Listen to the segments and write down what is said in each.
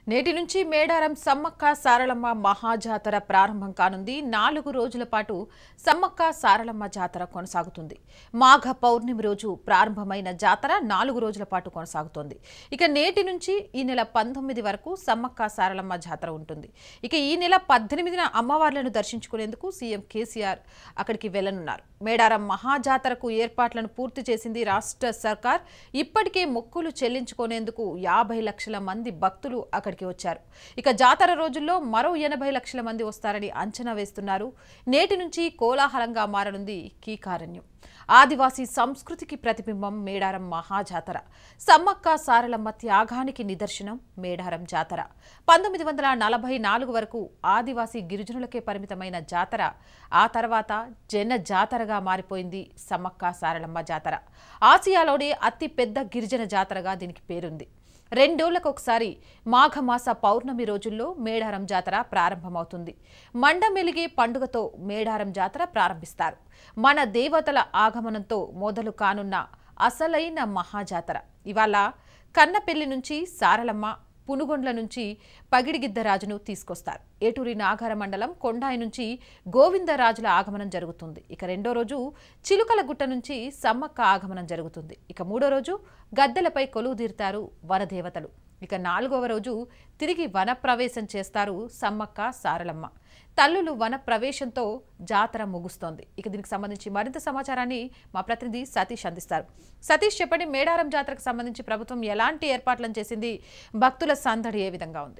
నేటి నుంచి మేడారం సమ్మక్క సారలమ్మ మహాజాతర ప్రారంభం కానుంది నాలుగు రోజుల పాటు సమ్మక్క సారలమ్మ జాతర కొనసాగుతుంది మాఘ పౌర్ణమి రోజు ప్రారంభమైన జాతర నాలుగు రోజుల పాటు కొనసాగుతోంది ఇక నేటి నుంచి ఈ నెల పంతొమ్మిది వరకు సమ్మక్క సారలమ్మ జాతర ఉంటుంది ఇక ఈ నెల పద్దెనిమిదిన అమ్మవార్లను దర్శించుకునేందుకు సీఎం కేసీఆర్ అక్కడికి వెళ్లనున్నారు మేడారం మహాజాతరకు ఏర్పాట్లను పూర్తి చేసింది రాష్ట్ర సర్కార్ ఇప్పటికే మొక్కులు చెల్లించుకునేందుకు యాభై లక్షల మంది భక్తులు అక్కడికి వచ్చారు ఇక జాతర రోజుల్లో మరో ఎనభై లక్షల మంది వస్తారని అంచనా వేస్తున్నారు నేటి నుంచి కోలాహలంగా మారనుంది కీకారణ్యం ఆదివాసీ సంస్కృతికి ప్రతిబింబం మేడారం మహాజాతర సమ్మక్క సారలమ్మ త్యాగానికి నిదర్శనం మేడారం జాతర పంతొమ్మిది వందల నలభై నాలుగు వరకు ఆదివాసీ గిరిజనులకే పరిమితమైన జాతర ఆ తర్వాత జన జాతరగా మారిపోయింది సమ్మక్క సారలమ్మ జాతర ఆసియాలోనే అతి పెద్ద గిరిజన జాతరగా దీనికి పేరుంది రెండేళ్లకు ఒకసారి మాఘమాస పౌర్ణమి రోజుల్లో మేడారం జాతర ప్రారంభమవుతుంది మండమెలిగే పండుగతో మేడారం జాతర ప్రారంభిస్తారు మన దేవతల ఆగమనంతో మొదలు కానున్న అసలైన మహాజాతర ఇవాళ కన్నపెల్లి నుంచి సారలమ్మ పునుగొండ్ల నుంచి పగిడిగిద్దరాజును తీసుకొస్తారు ఏటూరి నాగార మండలం కొండాయి నుంచి గోవిందరాజుల ఆగమనం జరుగుతుంది ఇక రెండో రోజు చిలుకలగుట్ట నుంచి సమ్మక్క ఆగమనం జరుగుతుంది ఇక మూడో రోజు గద్దెలపై కొలువు తీరుతారు వనదేవతలు ఇక నాలుగవ రోజు తిరిగి వన ప్రవేశం చేస్తారు సమ్మక్క సారలమ్మ తల్లులు వన ప్రవేశంతో జాతర ముగుస్తోంది ఇక దీనికి సంబంధించి మరింత సమాచారాన్ని మా ప్రతినిధి సతీష్ అందిస్తారు సతీష్ చెప్పండి మేడారం జాతరకు సంబంధించి ప్రభుత్వం ఎలాంటి ఏర్పాట్లను చేసింది భక్తుల సందడి ఏ విధంగా ఉంది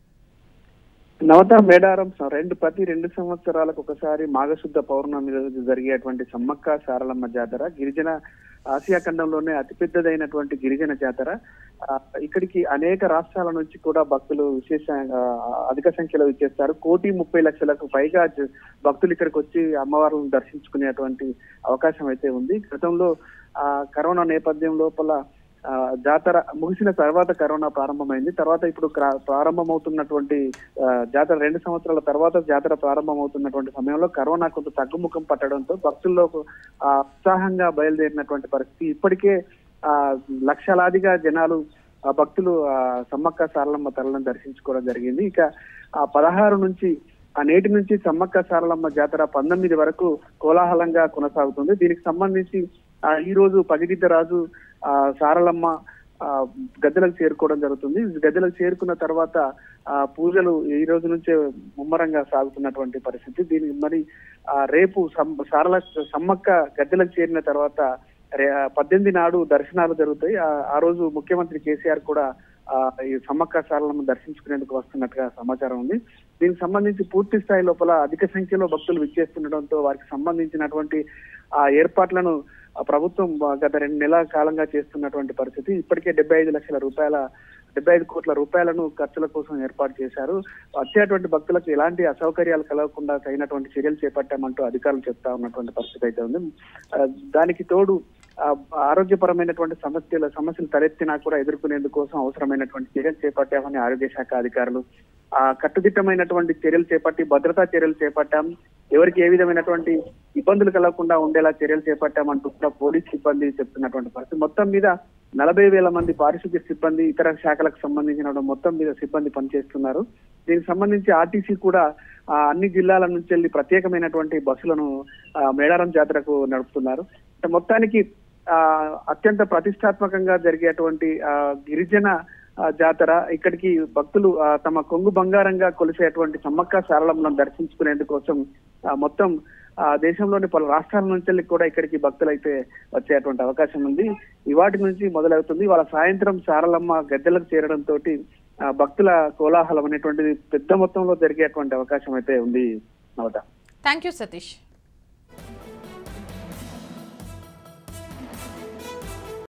నవత మేడారం స- రెండు ప్రతి రెండు సంవత్సరాలకు ఒకసారి మాఘశుద్ధ పౌర్ణమి రోజు జరిగేటువంటి సమ్మక్క సారలమ్మ జాతర గిరిజన ఆసియా ఖండంలోనే అతిపెద్దదైనటువంటి గిరిజన జాతర ఆ, ఇక్కడికి అనేక రాష్ట్రాల నుంచి కూడా భక్తులు విశేష ఆ, అధిక సంఖ్యలో ఇచ్చేస్తారు కోటి ముప్పై లక్షలకు పైగా జ- భక్తులు ఇక్కడికి వచ్చి అమ్మవార్లను దర్శించుకునేటువంటి అవకాశం అయితే ఉంది గతంలో ఆ కరోనా నేపథ్యం లోపల ఆ, జాతర ముగిసిన తర్వాత కరోనా ప్రారంభమైంది తర్వాత ఇప్పుడు క్రా- ప్రారంభమవుతున్నటువంటి ఆ, జాతర రెండు సంవత్సరాల తర్వాత జాతర ప్రారంభమవుతున్నటువంటి సమయంలో కరోనా కొంత తగ్గుముఖం పట్టడంతో భక్తుల్లో ఆ, ఉత్సాహంగా బయలుదేరినటువంటి పరిస్థితి ఇప్పటికే ఆ లక్షలాదిగా జనాలు ఆ భక్తులు ఆ సమ్మక్క సారలమ్మ తరలను దర్శించుకోవడం జరిగింది ఇక ఆ పదహారు నుంచి ఆ నేటి నుంచి సమ్మక్క సారలమ్మ జాతర పంతొమ్మిది వరకు కోలాహలంగా కొనసాగుతుంది దీనికి సంబంధించి ఆ ఈ రోజు పగిడిద్ద రాజు ఆ సారలమ్మ ఆ గద్దెలకు చేరుకోవడం జరుగుతుంది గద్దెలకు చేరుకున్న తర్వాత ఆ పూజలు ఈ రోజు నుంచే ముమ్మరంగా సాగుతున్నటువంటి పరిస్థితి దీనికి మరి ఆ రేపు సం- సారల సమ్మక్క గద్దెలకు చేరిన తర్వాత రే- ఆ పద్దెనిమిది నాడు దర్శనాలు జరుగుతాయి ఆ- ఆ రోజు ముఖ్యమంత్రి కేసీఆర్ కూడా ఆ ఈ సమ్మక్క సారలను దర్శించుకునేందుకు వస్తున్నట్టుగా సమాచారం ఉంది దీనికి సంబంధించి పూర్తి స్థాయి లోపల అధిక సంఖ్యలో భక్తులు విచ్చేస్తుండడంతో వారికి సంబంధించినటువంటి ఆ ఏర్పాట్లను ఆ ప్రభుత్వం గత రెండు నెలల కాలంగా చేస్తున్నటువంటి పరిస్థితి ఇప్పటికే డెబ్బై ఐదు లక్షల రూపాయల డెబ్బై ఐదు కోట్ల రూపాయలను ఖర్చుల కోసం ఏర్పాటు చేశారు వచ్చేటువంటి భక్తులకు ఎలాంటి అసౌకర్యాలు కలగకుండా తగినటువంటి చర్యలు చేపట్టామంటూ అధికారులు చెప్తా ఉన్నటువంటి పరిస్థితి అయితే ఉంది ఆ, దానికి తోడు ఆ, ఆరోగ్యపరమైనటువంటి సమస్యలు సమస్యలు తలెత్తినా కూడా ఎదుర్కొనేందుకోసం అవసరమైనటువంటి చర్యలు చేపట్టామని ఆరోగ్య శాఖ అధికారులు ఆ కట్టుదిట్టమైనటువంటి చర్యలు చేపట్టి భద్రతా చర్యలు చేపట్టాం ఎవరికి ఏ విధమైనటువంటి ఇబ్బందులు కలగకుండా ఉండేలా చర్యలు చేపట్టామంటూ కూడా పోలీస్ సిబ్బంది చెప్తున్నటువంటి పరిస్థితి మొత్తం మీద నలభై వేల మంది పారిశుద్ధ్య సిబ్బంది ఇతర శాఖలకు సంబంధించిన మొత్తం మీద సిబ్బంది పనిచేస్తున్నారు దీనికి సంబంధించి ఆర్టీసీ కూడా ఆ, అన్ని జిల్లాల నుంచి వెళ్ళి ప్రత్యేకమైనటువంటి బస్సులను ఆ, మేడారం జాతరకు నడుపుతున్నారు అంటే మొత్తానికి ఆ అత్యంత ప్రతిష్టాత్మకంగా జరిగేటువంటి ఆ గిరిజన ఆ, జాతర ఇక్కడికి భక్తులు ఆ, తమ కొంగు బంగారంగా కొలిసేటువంటి సమ్మక్క సారళంలను దర్శించుకునేందుకోసం ఆ, మొత్తం ఆ దేశంలోని పలు రాష్ట్రాల నుంచి వెళ్ళి కూడా ఇక్కడికి భక్తులు అయితే వచ్చేటువంటి అవకాశం ఉంది ఇవాటి నుంచి మొదలవుతుంది వాళ్ళ సాయంత్రం సారలమ్మ గద్దెలకు చేరడంతో భక్తుల కోలాహలం అనేటువంటిది పెద్ద మొత్తంలో జరిగేటువంటి అవకాశం అయితే ఉంది నవత థ్యాంక్ యూ సతీష్